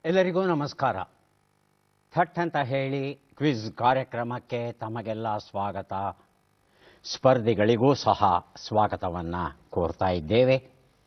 ಎಲ್ಲರಿಗೂ ನಮಸ್ಕಾರ ಥಟ್ ಅಂತ ಹೇಳಿ ಕ್ವಿಜ್ ಕಾರ್ಯಕ್ರಮಕ್ಕೆ ತಮಗೆಲ್ಲ ಸ್ವಾಗತ ಸ್ಪರ್ಧಿಗಳಿಗೂ ಸಹ ಸ್ವಾಗತವನ್ನು ಕೋರ್ತಾ ಇದ್ದೇವೆ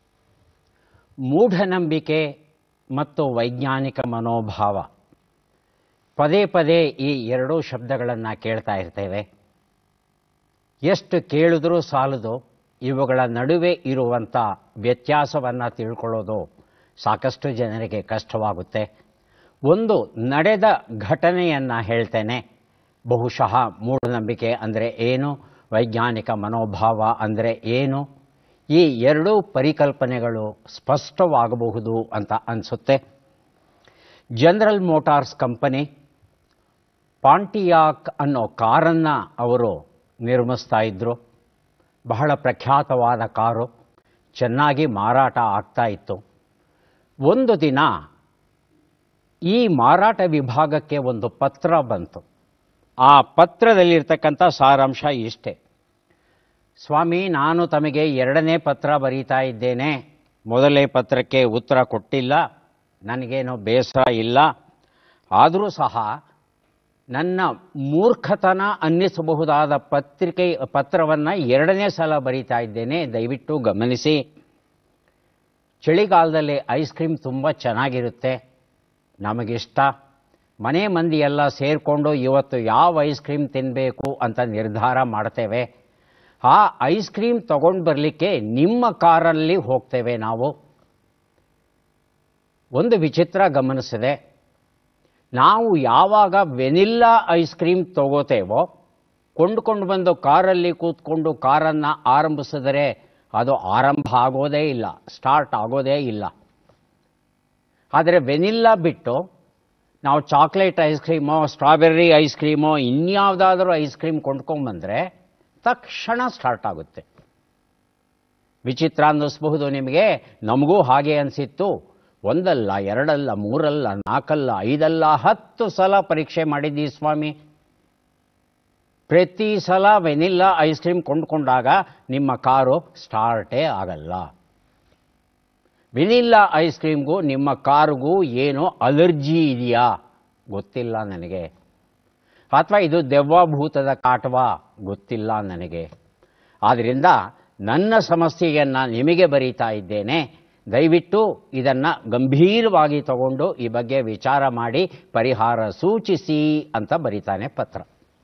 ಮೂಢನಂಬಿಕೆ ಮತ್ತು ವೈಜ್ಞಾನಿಕ ಮನೋಭಾವ ಪದೇ ಪದೇ ಈ ಎರಡೂ ಶಬ್ದಗಳನ್ನು ಕೇಳ್ತಾ ಇರ್ತೇವೆ ಎಷ್ಟು ಕೇಳಿದ್ರೂ ಸಾಲದು ಇವುಗಳ ನಡುವೆ ಇರುವಂಥ ವ್ಯತ್ಯಾಸವನ್ನು ತಿಳ್ಕೊಳ್ಳೋದು ಸಾಕಷ್ಟು ಜನರಿಗೆ ಕಷ್ಟವಾಗುತ್ತೆ ಒಂದು ನಡೆದ ಘಟನೆಯನ್ನು ಹೇಳ್ತೇನೆ ಬಹುಶಃ ಮೂಢನಂಬಿಕೆ ಅಂದರೆ ಏನು ವೈಜ್ಞಾನಿಕ ಮನೋಭಾವ ಅಂದರೆ ಏನು ಈ ಎರಡೂ ಪರಿಕಲ್ಪನೆಗಳು ಸ್ಪಷ್ಟವಾಗಬಹುದು ಅಂತ ಅನಿಸುತ್ತೆ ಜನರಲ್ ಮೋಟಾರ್ಸ್ ಕಂಪನಿ ಪಾಂಟಿಯಾಕ್ ಅನ್ನೋ ಕಾರನ್ನು ಅವರು ನಿರ್ಮಿಸ್ತಾ ಇದ್ದರು ಬಹಳ ಪ್ರಖ್ಯಾತವಾದ ಕಾರು ಚೆನ್ನಾಗಿ ಮಾರಾಟ ಆಗ್ತಾ ಇತ್ತು ಒಂದು ದಿನ ಈ ಮಾರಾಟ ವಿಭಾಗಕ್ಕೆ ಒಂದು ಪತ್ರ ಬಂತು ಆ ಪತ್ರದಲ್ಲಿರ್ತಕ್ಕಂಥ ಸಾರಾಂಶ ಇಷ್ಟೇ ಸ್ವಾಮಿ ನಾನು ತಮಗೆ ಎರಡನೇ ಪತ್ರ ಬರೀತಾ ಇದ್ದೇನೆ ಮೊದಲನೇ ಪತ್ರಕ್ಕೆ ಉತ್ತರ ಕೊಟ್ಟಿಲ್ಲ ನನಗೇನು ಬೇಸರ ಇಲ್ಲ ಆದರೂ ಸಹ ನನ್ನ ಮೂರ್ಖತನ ಅನ್ನಿಸಬಹುದಾದ ಪತ್ರಿಕೆ ಪತ್ರವನ್ನು ಎರಡನೇ ಸಲ ಬರೀತಾ ಇದ್ದೇನೆ ದಯವಿಟ್ಟು ಗಮನಿಸಿ ಚಳಿಗಾಲದಲ್ಲಿ ಐಸ್ ಕ್ರೀಮ್ ತುಂಬ ಚೆನ್ನಾಗಿರುತ್ತೆ ನಮಗಿಷ್ಟ ಮನೆ ಮಂದಿ ಎಲ್ಲ ಸೇರಿಕೊಂಡು ಇವತ್ತು ಯಾವ ಐಸ್ ಕ್ರೀಮ್ ತಿನ್ನಬೇಕು ಅಂತ ನಿರ್ಧಾರ ಮಾಡ್ತೇವೆ ಆ ಐಸ್ ಕ್ರೀಮ್ ತಗೊಂಡು ಬರಲಿಕ್ಕೆ ನಿಮ್ಮ ಕಾರಲ್ಲಿ ಹೋಗ್ತೇವೆ ನಾವು ಒಂದು ವಿಚಿತ್ರ ಗಮನಿಸಿದೆ ನಾವು ಯಾವಾಗ ವೆನಿಲ್ಲಾ ಐಸ್ ಕ್ರೀಮ್ ತಗೋತೇವೋ ಕೊಂಡುಕೊಂಡು ಬಂದು ಕಾರಲ್ಲಿ ಕೂತ್ಕೊಂಡು ಕಾರನ್ನು ಆರಂಭಿಸಿದರೆ ಅದು ಆರಂಭ ಆಗೋದೇ ಇಲ್ಲ ಸ್ಟಾರ್ಟ್ ಆಗೋದೇ ಇಲ್ಲ ಆದರೆ ವೆನಿಲ್ಲಾ ಬಿಟ್ಟು ನಾವು ಚಾಕ್ಲೇಟ್ ಐಸ್ ಕ್ರೀಮೋ ಸ್ಟ್ರಾಬೆರ್ರಿ ಐಸ್ ಕ್ರೀಮೋ ಇನ್ಯಾವುದಾದ್ರೂ ಐಸ್ ಕ್ರೀಮ್ ಕೊಂಡ್ಕೊಂಬಂದರೆ ತಕ್ಷಣ ಸ್ಟಾರ್ಟ್ ಆಗುತ್ತೆ ವಿಚಿತ್ರ ಅನ್ನಿಸ್ಬಹುದು ನಿಮಗೆ ನಮಗೂ ಹಾಗೆ ಅನಿಸಿತ್ತು ಒಂದಲ್ಲ ಎರಡಲ್ಲ ಮೂರಲ್ಲ ನಾಲ್ಕಲ್ಲ ಐದಲ್ಲ ಹತ್ತು ಸಲ ಪರೀಕ್ಷೆ ಮಾಡಿದ್ದೀವಿ ಸ್ವಾಮಿ ಪ್ರತಿ ಸಲ ವೆನಿಲ್ಲಾ ಐಸ್ ಕ್ರೀಮ್ ಕೊಂಡ್ಕೊಂಡಾಗ ನಿಮ್ಮ ಕಾರು ಸ್ಟಾರ್ಟೇ ಆಗಲ್ಲ ವೆನಿಲ್ಲಾ ಐಸ್ ಕ್ರೀಮ್ಗೂ ನಿಮ್ಮ ಕಾರಿಗೂ ಏನೋ ಅಲರ್ಜಿ ಇದೆಯಾ ಗೊತ್ತಿಲ್ಲ ನನಗೆ ಅಥವಾ ಇದು ದೆವ್ವಭೂತದ ಕಾಟವಾ ಗೊತ್ತಿಲ್ಲ ನನಗೆ ಆದ್ದರಿಂದ ನನ್ನ ಸಮಸ್ಯೆಯನ್ನು ನಿಮಗೆ ಬರೀತಾ ಇದ್ದೇನೆ ದಯವಿಟ್ಟು ಇದನ್ನು ಗಂಭೀರವಾಗಿ ತಗೊಂಡು ಈ ಬಗ್ಗೆ ವಿಚಾರ ಮಾಡಿ ಪರಿಹಾರ ಸೂಚಿಸಿ ಅಂತ ಬರೀತಾನೆ ಪತ್ರ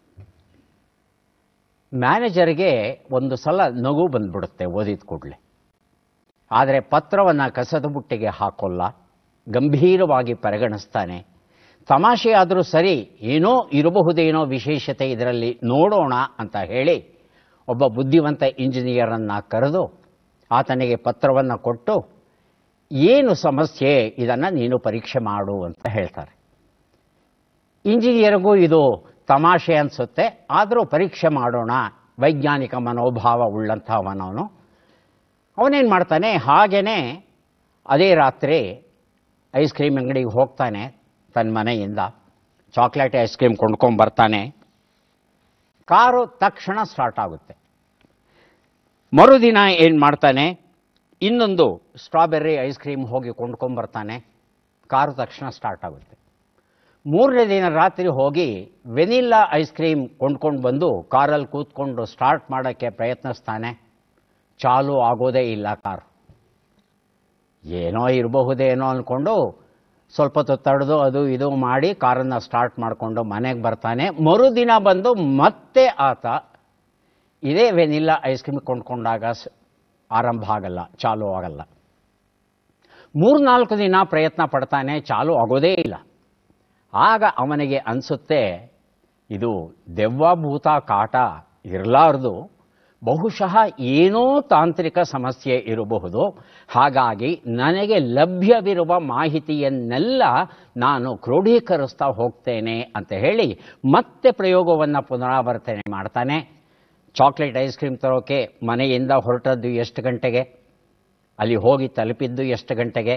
ಮ್ಯಾನೇಜರ್ಗೆ ಒಂದು ಸಲ ನಗು ಬಂದ್ಬಿಡುತ್ತೆ ಓದಿದ ಕೂಡಲೇ ಆದರೆ ಪತ್ರವನ್ನು ಕಸದ ಬುಟ್ಟಿಗೆ ಹಾಕೋಲ್ಲ ಗಂಭೀರವಾಗಿ ಪರಿಗಣಿಸ್ತಾನೆ ತಮಾಷೆ ಆದರೂ ಸರಿ ಏನೋ ಇರಬಹುದೇನೋ ವಿಶೇಷತೆ ಇದರಲ್ಲಿ ನೋಡೋಣ ಅಂತ ಹೇಳಿ ಒಬ್ಬ ಬುದ್ಧಿವಂತ ಇಂಜಿನಿಯರನ್ನು ಕರೆದು ಆತನಿಗೆ ಪತ್ರವನ್ನು ಕೊಟ್ಟು ಏನು ಸಮಸ್ಯೆ ಇದನ್ನು ನೀನು ಪರೀಕ್ಷೆ ಮಾಡು ಅಂತ ಹೇಳ್ತಾರೆ ಇಂಜಿನಿಯರ್ಗೂ ಇದು ತಮಾಷೆ ಅನಿಸುತ್ತೆ ಆದರೂ ಪರೀಕ್ಷೆ ಮಾಡೋಣ ವೈಜ್ಞಾನಿಕ ಮನೋಭಾವ ಉಳ್ಳಂಥವನವನು ಅವನೇನು ಮಾಡ್ತಾನೆ ಹಾಗೇ ಅದೇ ರಾತ್ರಿ ಐಸ್ ಕ್ರೀಮ್ ಅಂಗಡಿಗೆ ಹೋಗ್ತಾನೆ ತನ್ನ ಮನೆಯಿಂದ ಚಾಕ್ಲೇಟ್ ಐಸ್ ಕ್ರೀಮ್ ಕೊಂಡ್ಕೊಂಡು ಬರ್ತಾನೆ ಕಾರು ತಕ್ಷಣ ಸ್ಟಾರ್ಟ್ ಆಗುತ್ತೆ ಮರುದಿನ ಏನು ಮಾಡ್ತಾನೆ ಇನ್ನೊಂದು ಸ್ಟ್ರಾಬೆರ್ರಿ ಐಸ್ ಕ್ರೀಮ್ ಹೋಗಿ ಕೊಂಡ್ಕೊಂಬರ್ತಾನೆ ಕಾರು ತಕ್ಷಣ ಸ್ಟಾರ್ಟ್ ಆಗುತ್ತೆ ಮೂರನೇ ದಿನ ರಾತ್ರಿ ಹೋಗಿ ವೆನಿಲ್ಲಾ ಐಸ್ ಕ್ರೀಮ್ ಕೊಂಡ್ಕೊಂಡು ಬಂದು ಕಾರಲ್ಲಿ ಕೂತ್ಕೊಂಡು ಸ್ಟಾರ್ಟ್ ಮಾಡೋಕ್ಕೆ ಪ್ರಯತ್ನಿಸ್ತಾನೆ ಚಾಲು ಆಗೋದೇ ಇಲ್ಲ ಕಾರು ಏನೋ ಇರಬಹುದೇನೋ ಅಂದ್ಕೊಂಡು ಸ್ವಲ್ಪ ಹೊತ್ತು ತಡೆದು ಅದು ಇದು ಮಾಡಿ ಕಾರನ್ನು ಸ್ಟಾರ್ಟ್ ಮಾಡಿಕೊಂಡು ಮನೆಗೆ ಬರ್ತಾನೆ ಮರುದಿನ ಬಂದು ಮತ್ತೆ ಆತ ಇದೇ ವೆನಿಲ್ಲಾ ಐಸ್ ಕ್ರೀಮ್ ಕೊಂಡ್ಕೊಂಡಾಗ ಸ್- ಆರಂಭ ಆಗಲ್ಲ ಚಾಲು ಆಗಲ್ಲ ಮೂರ್ನಾಲ್ಕು ದಿನ ಪ್ರಯತ್ನ ಪಡ್ತಾನೆ ಚಾಲು ಆಗೋದೇ ಇಲ್ಲ ಆಗ ಅವನಿಗೆ ಅನಿಸುತ್ತೆ ಇದು ದೆವ್ವಭೂತ ಕಾಟ ಇರಲಾರ್ದು ಬಹುಶಃ ಏನೋ ತಾಂತ್ರಿಕ ಸಮಸ್ಯೆ ಇರಬಹುದು ಹಾಗಾಗಿ ನನಗೆ ಲಭ್ಯವಿರುವ ಮಾಹಿತಿಯನ್ನೆಲ್ಲ ನಾನು ಕ್ರೋಢೀಕರಿಸ್ತಾ ಹೋಗ್ತೇನೆ ಅಂತ ಹೇಳಿ ಮತ್ತೆ ಪ್ರಯೋಗವನ್ನು ಪುನರಾವರ್ತನೆ ಮಾಡ್ತಾನೆ ಚಾಕ್ಲೇಟ್ ಐಸ್ ಕ್ರೀಮ್ ತರೋಕೆ ಮನೆಯಿಂದ ಹೊರಟದ್ದು ಎಷ್ಟು ಗಂಟೆಗೆ ಅಲ್ಲಿ ಹೋಗಿ ತಲುಪಿದ್ದು ಎಷ್ಟು ಗಂಟೆಗೆ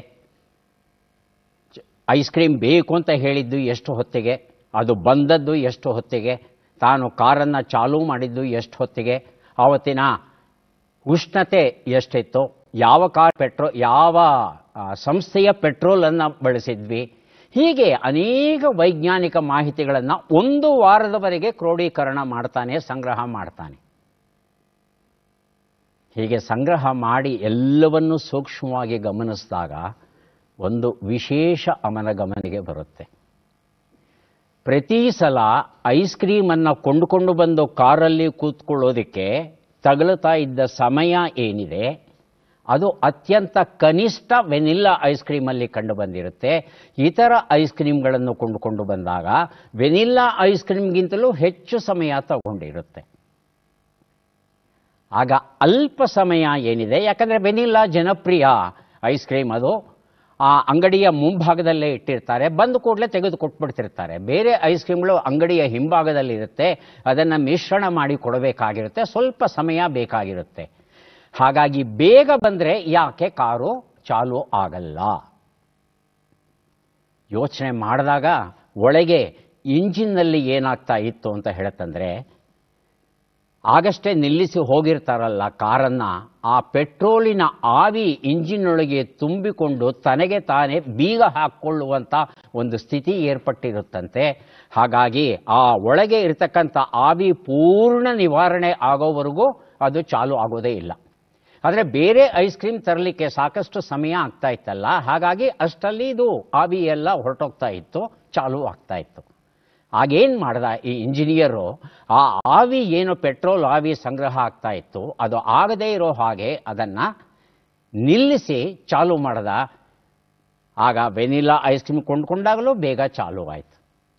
ಐಸ್ ಕ್ರೀಮ್ ಬೇಕು ಅಂತ ಹೇಳಿದ್ದು ಎಷ್ಟು ಹೊತ್ತಿಗೆ ಅದು ಬಂದದ್ದು ಎಷ್ಟು ಹೊತ್ತಿಗೆ ತಾನು ಕಾರನ್ನು ಚಾಲೂ ಮಾಡಿದ್ದು ಎಷ್ಟು ಹೊತ್ತಿಗೆ ಆವತ್ತಿನ ಉಷ್ಣತೆ ಎಷ್ಟಿತ್ತು ಯಾವ ಕಾರ್ ಪೆಟ್ರೋ ಯಾವ ಆ, ಸಂಸ್ಥೆಯ ಪೆಟ್ರೋಲನ್ನು ಬಳಸಿದ್ವಿ ಹೀಗೆ ಅನೇಕ ವೈಜ್ಞಾನಿಕ ಮಾಹಿತಿಗಳನ್ನು ಒಂದು ವಾರದವರೆಗೆ ಕ್ರೋಢೀಕರಣ ಮಾಡ್ತಾನೆ ಸಂಗ್ರಹ ಮಾಡ್ತಾನೆ ಹೀಗೆ ಸಂಗ್ರಹ ಮಾಡಿ ಎಲ್ಲವನ್ನೂ ಸೂಕ್ಷ್ಮವಾಗಿ ಗಮನಿಸಿದಾಗ ಒಂದು ವಿಶೇಷ ಅವನ ಗಮನಿಗೆ ಬರುತ್ತೆ ಪ್ರತಿ ಸಲ ಐಸ್ ಕ್ರೀಮನ್ನು ಕೊಂಡುಕೊಂಡು ಬಂದು ಕಾರಲ್ಲಿ ಕೂತ್ಕೊಳ್ಳೋದಕ್ಕೆ ತಗಲುತ್ತಾ ಇದ್ದ ಸಮಯ ಏನಿದೆ ಅದು ಅತ್ಯಂತ ಕನಿಷ್ಠ ವೆನಿಲ್ಲಾ ಐಸ್ ಕ್ರೀಮಲ್ಲಿ ಕಂಡು ಬಂದಿರುತ್ತೆ ಇತರ ಐಸ್ ಕ್ರೀಮ್ಗಳನ್ನು ಕೊಂಡುಕೊಂಡು ಬಂದಾಗ ವೆನಿಲ್ಲಾ ಐಸ್ ಕ್ರೀಮ್ಗಿಂತಲೂ ಹೆಚ್ಚು ಸಮಯ ತಗೊಂಡಿರುತ್ತೆ ಆಗ ಅಲ್ಪ ಸಮಯ ಏನಿದೆ ಯಾಕಂದರೆ ವೆನಿಲ್ಲಾ ಜನಪ್ರಿಯ ಐಸ್ ಕ್ರೀಮ್ ಅದು ಆ ಅಂಗಡಿಯ ಮುಂಭಾಗದಲ್ಲೇ ಇಟ್ಟಿರ್ತಾರೆ ಬಂದು ಕೂಡಲೇ ತೆಗೆದು ಕೊಟ್ಬಿಡ್ತಿರ್ತಾರೆ ಬೇರೆ ಐಸ್ ಕ್ರೀಮ್ಗಳು ಅಂಗಡಿಯ ಹಿಂಭಾಗದಲ್ಲಿ ಇರುತ್ತೆ ಅದನ್ನು ಮಿಶ್ರಣ ಮಾಡಿ ಕೊಡಬೇಕಾಗಿರುತ್ತೆ ಸ್ವಲ್ಪ ಸಮಯ ಬೇಕಾಗಿರುತ್ತೆ ಹಾಗಾಗಿ ಬೇಗ ಬಂದರೆ ಯಾಕೆ ಕಾರು ಚಾಲು ಆಗಲ್ಲ ಯೋಚನೆ ಮಾಡಿದಾಗ ಒಳಗೆ ಇಂಜಿನ್ನಲ್ಲಿ ಏನಾಗ್ತಾ ಇತ್ತು ಅಂತ ಹೇಳುತ್ತಂದ್ರೆ ಆಗಷ್ಟೇ ನಿಲ್ಲಿಸಿ ಹೋಗಿರ್ತಾರಲ್ಲ ಕಾರನ್ನು ಆ ಪೆಟ್ರೋಲಿನ ಆವಿ ಇಂಜಿನ್ನೊಳಗೆ ತುಂಬಿಕೊಂಡು ತನಗೆ ತಾನೇ ಬೀಗ ಹಾಕ್ಕೊಳ್ಳುವಂಥ ಒಂದು ಸ್ಥಿತಿ ಏರ್ಪಟ್ಟಿರುತ್ತಂತೆ ಹಾಗಾಗಿ ಆ ಒಳಗೆ ಇರತಕ್ಕಂಥ ಆವಿ ಪೂರ್ಣ ನಿವಾರಣೆ ಆಗೋವರೆಗೂ ಅದು ಚಾಲು ಆಗೋದೇ ಇಲ್ಲ ಆದರೆ ಬೇರೆ ಐಸ್ ಕ್ರೀಮ್ ತರಲಿಕ್ಕೆ ಸಾಕಷ್ಟು ಸಮಯ ಆಗ್ತಾ ಇತ್ತಲ್ಲ ಹಾಗಾಗಿ ಅಷ್ಟರಲ್ಲಿ ಇದು ಆವಿ ಎಲ್ಲ ಹೊರಟೋಗ್ತಾ ಇತ್ತು ಚಾಲು ಆಗ್ತಾ ಇತ್ತು ಆಗೇನು ಮಾಡ್ದ ಈ ಇಂಜಿನಿಯರು ಆ ಆವಿ ಏನು ಪೆಟ್ರೋಲ್ ಆವಿ ಸಂಗ್ರಹ ಆಗ್ತಾ ಇತ್ತು ಅದು ಆಗದೇ ಇರೋ ಹಾಗೆ ಅದನ್ನು ನಿಲ್ಲಿಸಿ ಚಾಲು ಮಾಡ್ದ ಆಗ ವೆನಿಲಾ ಐಸ್ ಕ್ರೀಮ್ ಕೊಂಡ್ಕೊಂಡಾಗಲೂ ಬೇಗ ಚಾಲು ಆಯಿತು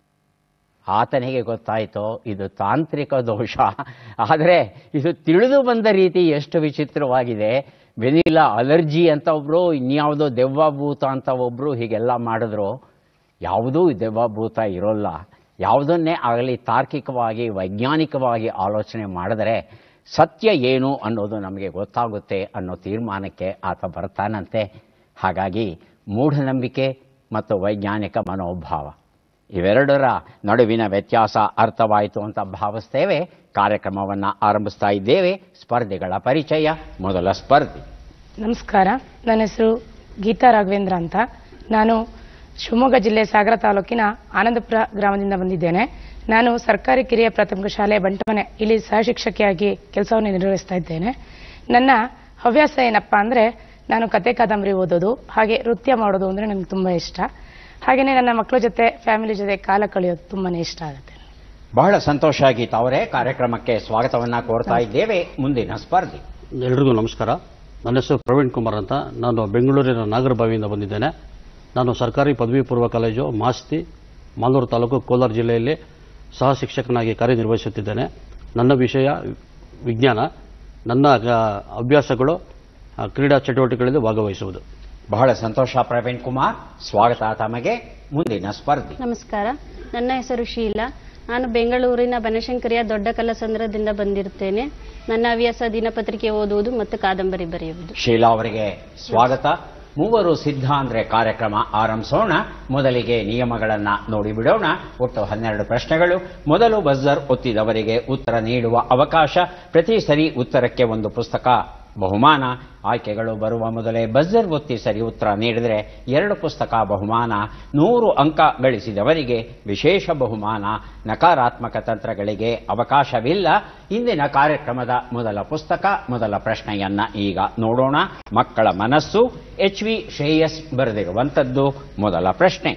ಆತನಿಗೆ ಗೊತ್ತಾಯಿತು ಇದು ತಾಂತ್ರಿಕ ದೋಷ ಆದರೆ ಇದು ತಿಳಿದು ಬಂದ ರೀತಿ ಎಷ್ಟು ವಿಚಿತ್ರವಾಗಿದೆ ವೆನಿಲಾ ಅಲರ್ಜಿ ಅಂತ ಒಬ್ಬರು ಇನ್ಯಾವುದೋ ದೆವ್ವಭೂತ ಅಂತ ಒಬ್ಬರು ಹೀಗೆಲ್ಲ ಮಾಡಿದ್ರು ಯಾವುದೂ ದೆವ್ವಭೂತ ಇರೋಲ್ಲ ಯಾವುದನ್ನೇ ಆಗಲಿ ತಾರ್ಕಿಕವಾಗಿ ವೈಜ್ಞಾನಿಕವಾಗಿ ಆಲೋಚನೆ ಮಾಡಿದರೆ ಸತ್ಯ ಏನು ಅನ್ನೋದು ನಮಗೆ ಗೊತ್ತಾಗುತ್ತೆ ಅನ್ನೋ ತೀರ್ಮಾನಕ್ಕೆ ಆತ ಬರ್ತಾನಂತೆ ಹಾಗಾಗಿ ಮೂಢನಂಬಿಕೆ ಮತ್ತು ವೈಜ್ಞಾನಿಕ ಮನೋಭಾವ ಇವೆರಡರ ನಡುವಿನ ವ್ಯತ್ಯಾಸ ಅರ್ಥವಾಯಿತು ಅಂತ ಭಾವಿಸ್ತೇವೆ ಕಾರ್ಯಕ್ರಮವನ್ನು ಆರಂಭಿಸ್ತಾ ಇದ್ದೇವೆ ಸ್ಪರ್ಧಿಗಳ ಪರಿಚಯ ಮೊದಲ ಸ್ಪರ್ಧಿ ನಮಸ್ಕಾರ ನನ್ನ ಹೆಸರು ಗೀತಾ ರಾಘವೇಂದ್ರ ಅಂತ ನಾನು ಶಿವಮೊಗ್ಗ ಜಿಲ್ಲೆ ಸಾಗರ ತಾಲೂಕಿನ ಆನಂದಪುರ ಗ್ರಾಮದಿಂದ ಬಂದಿದ್ದೇನೆ ನಾನು ಸರ್ಕಾರಿ ಕಿರಿಯ ಪ್ರಾಥಮಿಕ ಶಾಲೆ ಬಂಟಮನೆ ಇಲ್ಲಿ ಸಹಶಿಕ್ಷಕಿಯಾಗಿ ಕೆಲಸವನ್ನು ನಿರ್ವಹಿಸ್ತಾ ಇದ್ದೇನೆ ನನ್ನ ಹವ್ಯಾಸ ಏನಪ್ಪ ಅಂದರೆ ನಾನು ಕತೆ ಕಾದಂಬರಿ ಓದೋದು ಹಾಗೆ ನೃತ್ಯ ಮಾಡೋದು ಅಂದರೆ ನನಗೆ ತುಂಬ ಇಷ್ಟ ಹಾಗೆಯೇ ನನ್ನ ಮಕ್ಕಳ ಜೊತೆ ಫ್ಯಾಮಿಲಿ ಜೊತೆ ಕಾಲ ಕಳೆಯೋದು ತುಂಬಾ ಇಷ್ಟ ಆಗುತ್ತೆ ಬಹಳ ಸಂತೋಷ ಗೀತಾ ಅವರೇ ಕಾರ್ಯಕ್ರಮಕ್ಕೆ ಸ್ವಾಗತವನ್ನ ಕೋರ್ತಾ ಇದ್ದೇವೆ ಮುಂದಿನ ಸ್ಪರ್ಧಿ ಎಲ್ರಿಗೂ ನಮಸ್ಕಾರ ನನ್ನ ಹೆಸರು ಪ್ರವೀಣ್ ಕುಮಾರ್ ಅಂತ ನಾನು ಬೆಂಗಳೂರಿನ ನಾಗರಬಾವಿಯಿಂದ ಬಂದಿದ್ದೇನೆ ನಾನು ಸರ್ಕಾರಿ ಪದವಿ ಪೂರ್ವ ಕಾಲೇಜು ಮಾಸ್ತಿ ಮಾಲೂರು ತಾಲೂಕು ಕೋಲಾರ ಜಿಲ್ಲೆಯಲ್ಲಿ ಸಹ ಶಿಕ್ಷಕನಾಗಿ ಕಾರ್ಯನಿರ್ವಹಿಸುತ್ತಿದ್ದೇನೆ ನನ್ನ ವಿಷಯ ವಿಜ್ಞಾನ ನನ್ನ ಆ, ಅಭ್ಯಾಸಗಳು ಆ, ಕ್ರೀಡಾ ಚಟುವಟಿಕೆಗಳಲ್ಲಿ ಭಾಗವಹಿಸುವುದು ಬಹಳ ಸಂತೋಷ ಪ್ರವೀಣ್ ಕುಮಾರ್ ಸ್ವಾಗತ ತಮಗೆ ಮುಂದಿನ ಸ್ಪರ್ಧಿ ನಮಸ್ಕಾರ ನನ್ನ ಹೆಸರು ಶೀಲಾ ನಾನು ಬೆಂಗಳೂರಿನ ಬನಶಂಕರಿಯ ದೊಡ್ಡ ಕಲ್ಲಸಂದ್ರದಿಂದ ಬಂದಿರುತ್ತೇನೆ ನನ್ನ ಹವ್ಯಾಸ ದಿನಪತ್ರಿಕೆ ಓದುವುದು ಮತ್ತು ಕಾದಂಬರಿ ಬರೆಯುವುದು ಶೀಲಾ ಅವರಿಗೆ ಸ್ವಾಗತ ಮೂವರು ಸಿದ್ಧ ಅಂದ್ರೆ ಕಾರ್ಯಕ್ರಮ ಆರಂಭಿಸೋಣ ಮೊದಲಿಗೆ ನಿಯಮಗಳನ್ನ ನೋಡಿ ಬಿಡೋಣ ಒಟ್ಟು ಹನ್ನೆರಡು ಪ್ರಶ್ನೆಗಳು ಮೊದಲು ಬಜರ್ ಒತ್ತಿದವರಿಗೆ ಉತ್ತರ ನೀಡುವ ಅವಕಾಶ ಪ್ರತಿ ಸರಿ ಉತ್ತರಕ್ಕೆ ಒಂದು ಪುಸ್ತಕ ಬಹುಮಾನ ಆಯ್ಕೆಗಳು ಬರುವ ಮೊದಲೇ ಬಜರ್ ಒತ್ತಿ ಸರಿ ಉತ್ತರ ನೀಡಿದರೆ ಎರಡು ಪುಸ್ತಕ ಬಹುಮಾನ ನೂರು ಅಂಕ ಗಳಿಸಿದವರಿಗೆ ವಿಶೇಷ ಬಹುಮಾನ ನಕಾರಾತ್ಮಕ ತಂತ್ರಗಳಿಗೆ ಅವಕಾಶವಿಲ್ಲ ಇಂದಿನ ಕಾರ್ಯಕ್ರಮದ ಮೊದಲ ಪುಸ್ತಕ ಮೊದಲ ಪ್ರಶ್ನೆಯನ್ನ ಈಗ ನೋಡೋಣ ಮಕ್ಕಳ ಮನಸ್ಸು ಎಚ್ ವಿ ಶ್ರೇಯಸ್ ಬರೆದಿರುವಂಥದ್ದು ಮೊದಲ ಪ್ರಶ್ನೆ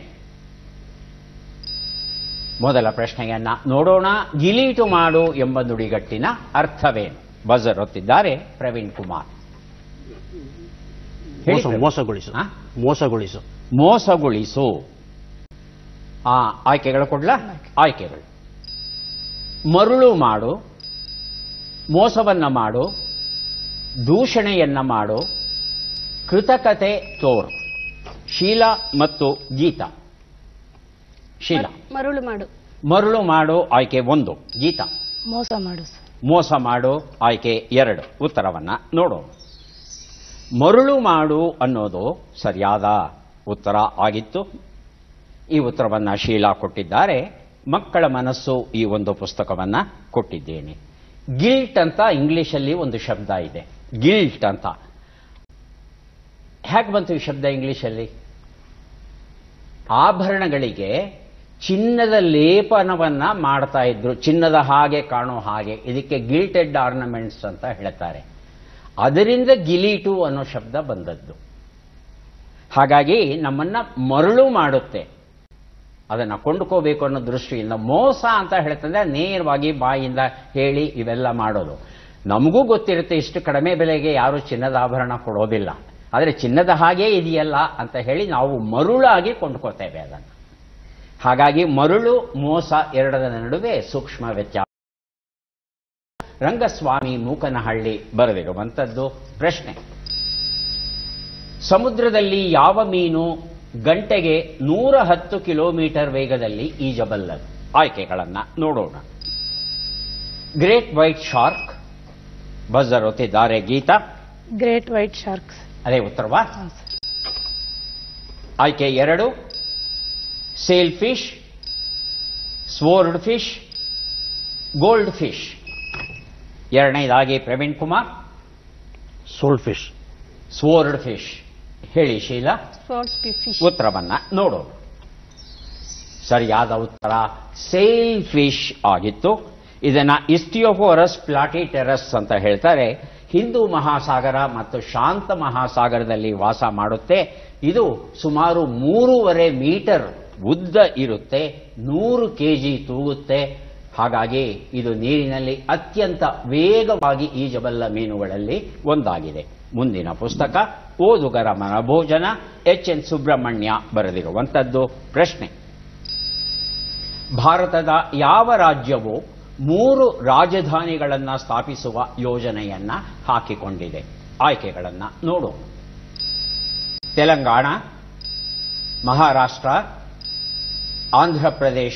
ಮೊದಲ ಪ್ರಶ್ನೆಯನ್ನ ನೋಡೋಣ ಗಿಲೀಟು ಮಾಡು ಎಂಬ ನುಡಿಗಟ್ಟಿನ ಅರ್ಥವೇನು ಬಜರ್ ಒತ್ತಿದ್ದಾರೆ ಪ್ರವೀಣ್ ಕುಮಾರ್ ಹೇಳಿ ಮೋಸ ಪ್ರವೀಣ್. ಮೋಸಗೊಳಿಸು ಹಾ? ಮೋಸಗೊಳಿಸು ಮೋಸಗೊಳಿಸು ಆ ಆಯ್ಕೆಗಳು ಕೊಡ್ಲಾ ಆಯ್ಕೆಗಳು ಮರುಳು ಮಾಡು ಮೋಸವನ್ನ ಮಾಡು ದೂಷಣೆಯನ್ನ ಮಾಡು ಕೃತಕತೆ ತೋರು ಶೀಲಾ ಮತ್ತು ಗೀತಾ ಶೀಲಾ ಮರುಳು ಮಾಡು ಮರುಳು ಮಾಡು ಆಯ್ಕೆ ಒಂದು ಗೀತಾ ಮೋಸ ಮಾಡು ಸರ್ ಮೋಸ ಮಾಡು ಆಯ್ಕೆ ಎರಡು ಉತ್ತರವನ್ನ ನೋಡೋಣ ಮರುಳು ಮಾಡು ಅನ್ನೋದು ಸರಿಯಾದ ಉತ್ತರ ಆಗಿತ್ತು ಈ ಉತ್ತರವನ್ನ ಶೀಲಾ ಕೊಟ್ಟಿದ್ದಾರೆ ಮಕ್ಕಳ ಮನಸ್ಸು ಈ ಒಂದು ಪುಸ್ತಕವನ್ನ ಕೊಟ್ಟಿದ್ದೇನೆ ಗಿಲ್ಟ್ ಅಂತ ಇಂಗ್ಲಿಷಲ್ಲಿ ಒಂದು ಶಬ್ದ ಇದೆ ಗಿಲ್ಟ್ ಅಂತ ಹೇಗೆ ಬಂತು ಈ ಶಬ್ದ ಇಂಗ್ಲಿಷಲ್ಲಿ ಆಭರಣಗಳಿಗೆ ಚಿನ್ನದ ಲೇಪನವನ್ನ ಮಾಡ್ತಾ ಇದ್ರು ಚಿನ್ನದ ಹಾಗೆ ಕಾಣೋ ಹಾಗೆ ಇದಕ್ಕೆ ಗಿಲ್ಟೆಡ್ ಆರ್ನಮೆಂಟ್ಸ್ ಅಂತ ಹೇಳ್ತಾರೆ ಅದರಿಂದ ಗಿಲೀಟು ಅನ್ನೋ ಶಬ್ದ ಬಂದದ್ದು ಹಾಗಾಗಿ ನಮ್ಮನ್ನ ಮರಳು ಮಾಡುತ್ತೆ ಅದನ್ನು ಕೊಂಡ್ಕೋಬೇಕು ಅನ್ನೋ ದೃಷ್ಟಿಯಿಂದ ಮೋಸ ಅಂತ ಹೇಳ್ತಂದ್ರೆ ನೇರವಾಗಿ ಬಾಯಿಂದ ಹೇಳಿ ಇವೆಲ್ಲ ಮಾಡೋದು ನಮಗೂ ಗೊತ್ತಿರುತ್ತೆ ಇಷ್ಟು ಕಡಿಮೆ ಬೆಲೆಗೆ ಯಾರು ಚಿನ್ನದ ಆಭರಣ ಕೊಡೋದಿಲ್ಲ ಆದರೆ ಚಿನ್ನದ ಹಾಗೇ ಇದೆಯಲ್ಲ ಅಂತ ಹೇಳಿ ನಾವು ಮರುಳಾಗಿ ಕೊಂಡ್ಕೋತೇವೆ ಅದನ್ನು ಹಾಗಾಗಿ ಮರುಳು ಮೋಸ ಎರಡರ ನಡುವೆ ಸೂಕ್ಷ್ಮ ವ್ಯತ್ಯಾಸ ರಂಗಸ್ವಾಮಿ ಮೂಕನಹಳ್ಳಿ ಬರೆದಿರುವಂಥದ್ದು ಪ್ರಶ್ನೆ ಸಮುದ್ರದಲ್ಲಿ ಯಾವ ಮೀನು ಗಂಟೆಗೆ ನೂರ ಹತ್ತು ಕಿಲೋಮೀಟರ್ ವೇಗದಲ್ಲಿ ಈಜಬಲ್ಲದು ಆಯ್ಕೆಗಳನ್ನ ನೋಡೋಣ ಗ್ರೇಟ್ ವೈಟ್ ಶಾರ್ಕ್ ಬಜರ್ ಒತ್ತಿದ್ದಾರೆ ಗೀತಾ ಗ್ರೇಟ್ ವೈಟ್ ಶಾರ್ಕ್ಸ್ ಅದೇ ಉತ್ತರವಾ ಹಾಂ ಸರ್ ಆಯ್ಕೆ ಎರಡು sailfish swordfish goldfish ಎರಡನೇದಾಗಿ Praveen Kumar swordfish swordfish ಹೇಳಿ ಶೀಲಾ ಸ್ಪೋರ್ಟ್ಸ್ ಫಿಶ್ ಉತ್ತರವನ್ನ ನೋಡೋಣ ಸರಿಯಾದ ಉತ್ತರ ಸೇಲ್ ಫಿಶ್ ಆಗಿತ್ತು ಇದನ್ನ ಇಸ್ಟಿಯೋಫೋರಸ್ ಪ್ಲಾಟಿಟೆರಸ್ ಅಂತ ಹೇಳ್ತಾರೆ ಹಿಂದೂ ಮಹಾಸಾಗರ ಮತ್ತು ಶಾಂತ ಮಹಾಸಾಗರದಲ್ಲಿ ವಾಸ ಮಾಡುತ್ತೆ ಇದು ಸುಮಾರು ಮೂರುವರೆ ಮೀಟರ್ ಉದ್ದ ಇರುತ್ತೆ ನೂರು ಕೆಜಿ ತೂಗುತ್ತೆ ಹಾಗಾಗಿ ಇದು ನೀರಿನಲ್ಲಿ ಅತ್ಯಂತ ವೇಗವಾಗಿ ಈಜಬಲ್ಲ ಮೀನುಗಳಲ್ಲಿ ಒಂದಾಗಿದೆ ಮುಂದಿನ ಪುಸ್ತಕ ಓದುಗರ ಮನಭೋಜನ ಎಚ್ ಎನ್ ಸುಬ್ರಹ್ಮಣ್ಯ ಬರೆದಿರುವಂಥದ್ದು ಪ್ರಶ್ನೆ ಭಾರತದ ಯಾವ ರಾಜ್ಯವು ಮೂರು ರಾಜಧಾನಿಗಳನ್ನು ಸ್ಥಾಪಿಸುವ ಯೋಜನೆಯನ್ನ ಹಾಕಿಕೊಂಡಿದೆ ಆಯ್ಕೆಗಳನ್ನ ನೋಡು ತೆಲಂಗಾಣ ಮಹಾರಾಷ್ಟ್ರ ಆಂಧ್ರಪ್ರದೇಶ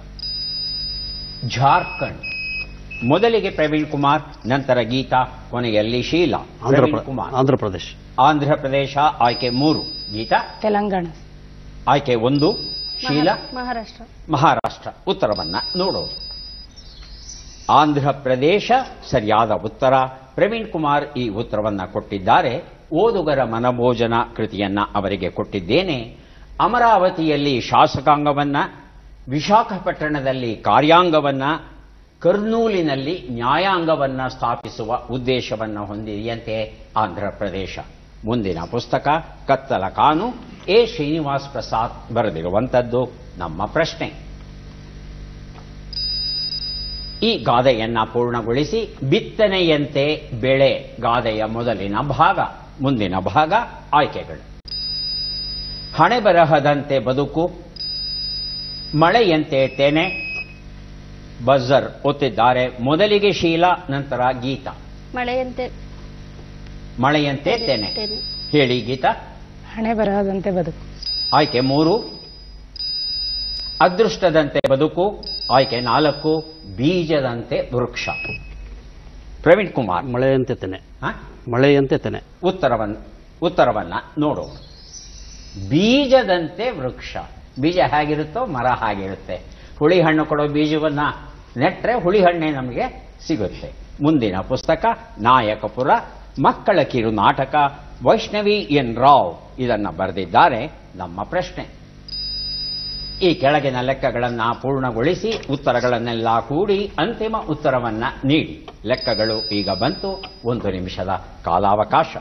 ಜಾರ್ಖಂಡ್ ಮೊದಲಿಗೆ ಪ್ರವೀಣ್ ಕುಮಾರ್ ನಂತರ ಗೀತಾ ಕೊನೆಯಲ್ಲಿ ಶೀಲಾ ಆಂಧ್ರ ಪ್ರವೀಣ್ ಕುಮಾರ್ ಆಂಧ್ರ ಪ್ರದೇಶ್ ಆಂಧ್ರಪ್ರದೇಶ ಆಯ್ಕೆ ಮೂರು ಗೀತಾ ತೆಲಂಗಾಣ ಆಯ್ಕೆ ಒಂದು ಶೀಲಾ ಮಹಾರಾಷ್ಟ್ರ ಮಹಾರಾಷ್ಟ್ರ ಉತ್ತರವನ್ನ ನೋಡೋದು ಆಂಧ್ರ ಪ್ರದೇಶ ಸರಿಯಾದ ಉತ್ತರ ಪ್ರವೀಣ್ ಕುಮಾರ್ ಈ ಉತ್ತರವನ್ನ ಕೊಟ್ಟಿದ್ದಾರೆ ಓದುಗರ ಮನಭೋಜನ ಕೃತಿಯನ್ನ ಅವರಿಗೆ ಕೊಟ್ಟಿದ್ದೇನೆ ಅಮರಾವತಿಯಲ್ಲಿ ಶಾಸಕಾಂಗವನ್ನ ವಿಶಾಖಪಟ್ಟಣದಲ್ಲಿ ಕಾರ್ಯಾಂಗವನ್ನ ಕರ್ನೂಲಿನಲ್ಲಿ ನ್ಯಾಯಾಂಗವನ್ನ ಸ್ಥಾಪಿಸುವ ಉದ್ದೇಶವನ್ನು ಹೊಂದಿದೆಯಂತೆ ಆಂಧ್ರ ಪ್ರದೇಶ ಮುಂದಿನ ಪುಸ್ತಕ ಕತ್ತಲ ಕಾನು ಎ ಶ್ರೀನಿವಾಸ್ ಪ್ರಸಾದ್ ಬರೆದಿರುವಂಥದ್ದು ನಮ್ಮ ಪ್ರಶ್ನೆ ಈ ಗಾದೆಯನ್ನ ಪೂರ್ಣಗೊಳಿಸಿ ಬಿತ್ತನೆಯಂತೆ ಬೆಳೆ ಗಾದೆಯ ಮೊದಲಿನ ಭಾಗ ಮುಂದಿನ ಭಾಗ ಆಯ್ಕೆಗಳು ಹಣೆ ಬರಹದಂತೆ ಬದುಕು ಮಳೆಯಂತೆ ತೆನೆ ಬಜರ್ ಒತ್ತಿದ್ದಾರೆ ಮೊದಲಿಗೆ ಶೀಲಾ ನಂತರ ಗೀತಾ ಮಳೆಯಂತೆ ಮಳೆಯಂತೆ ತೆನೆ ತೆನೆ. ಹೇಳಿ ಗೀತಾ ಹಣೆ ಬರಹದಂತೆ ಬದುಕು ಆಯ್ಕೆ ಮೂರು ಅದೃಷ್ಟದಂತೆ ಬದುಕು ಆಯ್ಕೆ ನಾಲ್ಕು ಬೀಜದಂತೆ ವೃಕ್ಷ ಪ್ರವೀಣ್ ಕುಮಾರ್ ಮಳೆಯಂತೆ ತೆನೆ ಹ? ಮಳೆಯಂತೆ ತೆನೆ ಉತ್ತರವನ್ನ ಉತ್ತರವನ್ನ ನೋಡು ಬೀಜದಂತೆ ವೃಕ್ಷ ಬೀಜ ಹೇಗಿರುತ್ತೋ ಮರ ಹಾಗಿರುತ್ತೆ ಹುಳಿ ಹಣ್ಣು ಕೊಡೋ ಬೀಜವನ್ನ ನೆಟ್ರೆ ಹುಳಿ ಹಣ್ಣೆ ನಮಗೆ ಸಿಗುತ್ತೆ ಮುಂದಿನ ಪುಸ್ತಕ ನಾಯಕಪುರ ಮಕ್ಕಳ ಕಿರು ನಾಟಕ ವೈಷ್ಣವಿ ಎನ್ ರಾವ್ ಇದನ್ನ ಬರೆದಿದ್ದಾರೆ ನಮ್ಮ ಪ್ರಶ್ನೆ ಈ ಕೆಳಗಿನ ಲೆಕ್ಕಗಳನ್ನ ಪೂರ್ಣಗೊಳಿಸಿ ಉತ್ತರಗಳನ್ನೆಲ್ಲ ಕೂಡಿ ಅಂತಿಮ ಉತ್ತರವನ್ನ ನೀಡಿ ಲೆಕ್ಕಗಳು ಈಗ ಬಂತು ಒಂದು ನಿಮಿಷದ ಕಾಲಾವಕಾಶ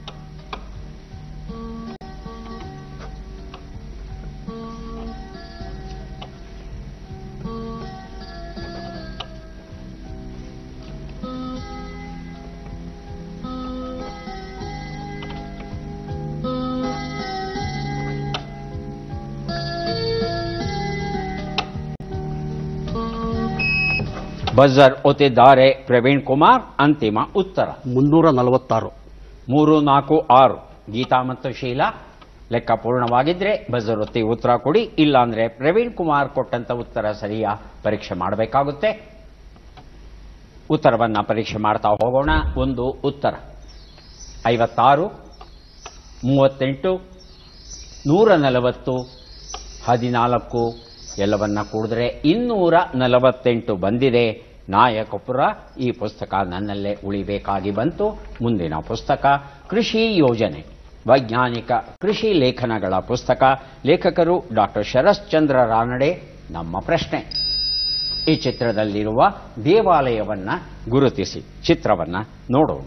ಬಜರ್ ಒತ್ತಿದ್ದಾರೆ ಪ್ರವೀಣ್ ಕುಮಾರ್ ಅಂತಿಮ ಉತ್ತರ ಮುನ್ನೂರ ನಲವತ್ತಾರು ಮೂರು ನಾಲ್ಕು ಆರು ಗೀತಾ ಮತ್ತು ಶೀಲಾ ಲೆಕ್ಕ ಪೂರ್ಣವಾಗಿದ್ರೆ ಬಜರ್ ಒತ್ತಿ ಉತ್ತರ ಕೊಡಿ ಇಲ್ಲಾಂದ್ರೆ ಪ್ರವೀಣ್ ಕುಮಾರ್ ಕೊಟ್ಟಂತ ಉತ್ತರ ಸರಿಯಾ ಪರೀಕ್ಷೆ ಮಾಡಬೇಕಾಗುತ್ತೆ ಉತ್ತರವನ್ನ ಪರೀಕ್ಷೆ ಮಾಡ್ತಾ ಹೋಗೋಣ ಒಂದು ಉತ್ತರ ಐವತ್ತಾರು ಮೂವತ್ತೆಂಟು ನೂರ ನಲವತ್ತು ಹದಿನಾಲ್ಕು ಎಲ್ಲವನ್ನ ಕೂಡಿದ್ರೆ ಇನ್ನೂರ ನಲವತ್ತೆಂಟು ಬಂದಿದೆ ನಾಯಕಪುರ ಈ ಪುಸ್ತಕ ನನ್ನಲ್ಲೇ ಉಳಿಬೇಕಾಗಿ ಬಂತು ಮುಂದಿನ ಪುಸ್ತಕ ಕೃಷಿ ಯೋಜನೆ ವೈಜ್ಞಾನಿಕ ಕೃಷಿ ಲೇಖನಗಳ ಪುಸ್ತಕ ಲೇಖಕರು ಡಾಕ್ಟರ್ ಶರಶ್ಚಂದ್ರ ರಾನಡೆ ನಮ್ಮ ಪ್ರಶ್ನೆ ಈ ಚಿತ್ರದಲ್ಲಿರುವ ದೇವಾಲಯವನ್ನ ಗುರುತಿಸಿ ಚಿತ್ರವನ್ನ ನೋಡೋಣ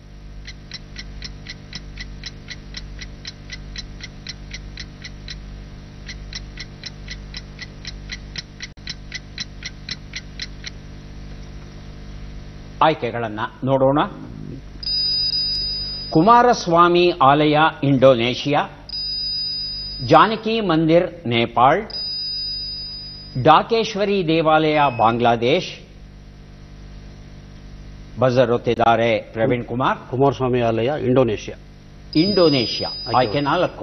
ಆಯ್ಕೆಗಳನ್ನ ನೋಡೋಣ ಕುಮಾರಸ್ವಾಮಿ ಆಲಯ ಇಂಡೋನೇಷಿಯಾ ಜಾನಕಿ ಮಂದಿರ್ ನೇಪಾಳ್ ಡಾಕೇಶ್ವರಿ ದೇವಾಲಯ ಬಾಂಗ್ಲಾದೇಶ್ ಬಜರ್ ಒತ್ತಿದ್ದಾರೆ ಪ್ರವೀಣ್ ಕುಮಾರ್ ಕುಮಾರಸ್ವಾಮಿ ಆಲಯ ಇಂಡೋನೇಷ್ಯಾ ಇಂಡೋನೇಷ್ಯಾ ಆಯ್ಕೆ ನಾಲ್ಕು